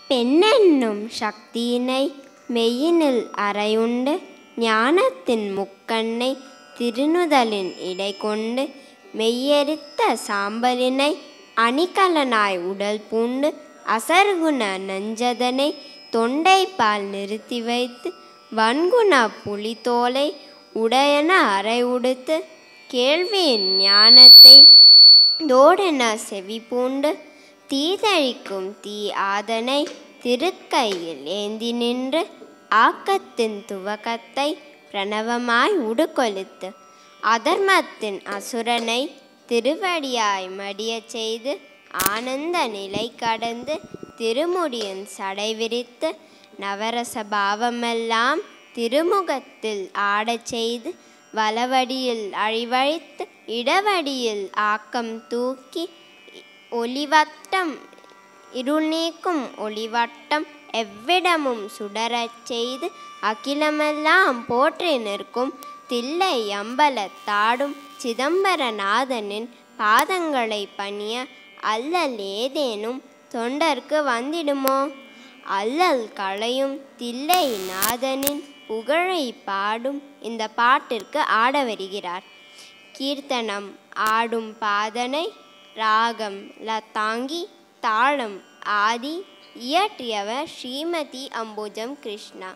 பெண்ணென்னும் சக்தியினை மெய்யினில் அறையுண்டு ஞானத்தின் முக்கண்ணை திருநுதலின் இடை கொண்டு மெய்யெரித்த சாம்பலினை அணிகலனாய் உடல் பூண்டு அசர்குண நஞ்சதனை தொண்டை பால் நிறுத்தி வைத்து வன்குண புலித்தோலை உடையன அறை உடுத்து கேள்வியின் ஞானத்தை தோடென செவி பூண்டு தீதழிக்கும் தீ ஆதனை திருக்கையில் ஏந்தி நின்று ஆக்கத்தின் துவக்கத்தை பிரணவமாய் உடுக்கொழுத்து அதர்மத்தின் அசுரனை திருவடியாய் மடியச் செய்து ஆனந்த நிலை கடந்து திருமுடியின் சடை விரித்து நவரச பாவமெல்லாம் திருமுகத்தில் ஆடச் செய்து வலவடியில் அழிவழித்து இடவடியில் ஆக்கம் தூக்கி ஒளிவட்டம் இருள் நீக்கும் ஒளிவட்டம் எவ்விடமும் சுடரச் செய்து அகிலமெல்லாம் போற்றி நிற்கும் தில்லை அம்பலத்தாடும் சிதம்பரநாதனின் பாதங்களை பணிய அல்லல் ஏதேனும் தொண்டர்க்கு வந்திடுமோ அல்லல் களையும் தில்லை நாதனின் புகழை பாடும் இந்த பாட்டிற்கு ஆட வருகிறார் கீர்த்தனம் ஆடும் பாதனை ராகம் லதாங்கி தாளம் ஆதி இயற்றியவர் ஸ்ரீமதி அம்புஜம் கிருஷ்ணா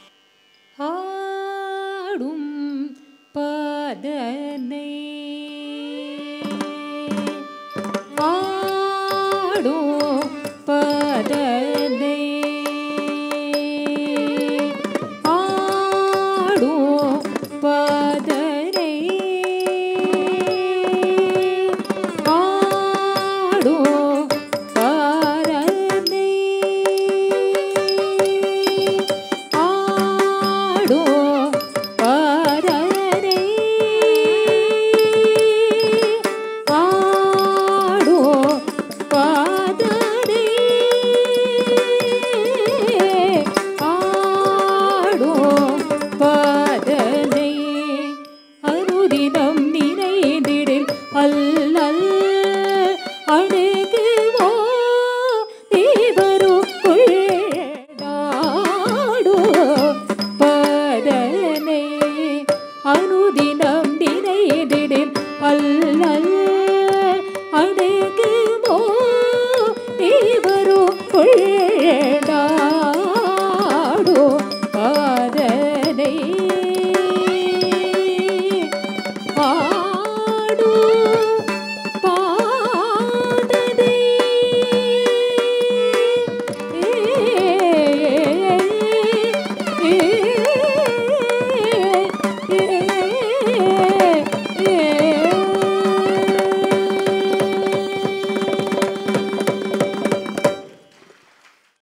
ஆடும் பாதனை ஆடும் பாதனை ஆடும் பாதனை ஆடும் பாரனை ஆடோ பாரரை ஆடோ பாதரை ஆடோ பாதனை அருதினம் நினைந்திடில் அல்லல் அணுகுவோ தேவருக்குள் நாடோ பதனை அனுதினம் நினைதிடில் அல்லல் அணுகுவோ தேவருக்குள் நாடோ பதனை ஆடு பாதனை ஏ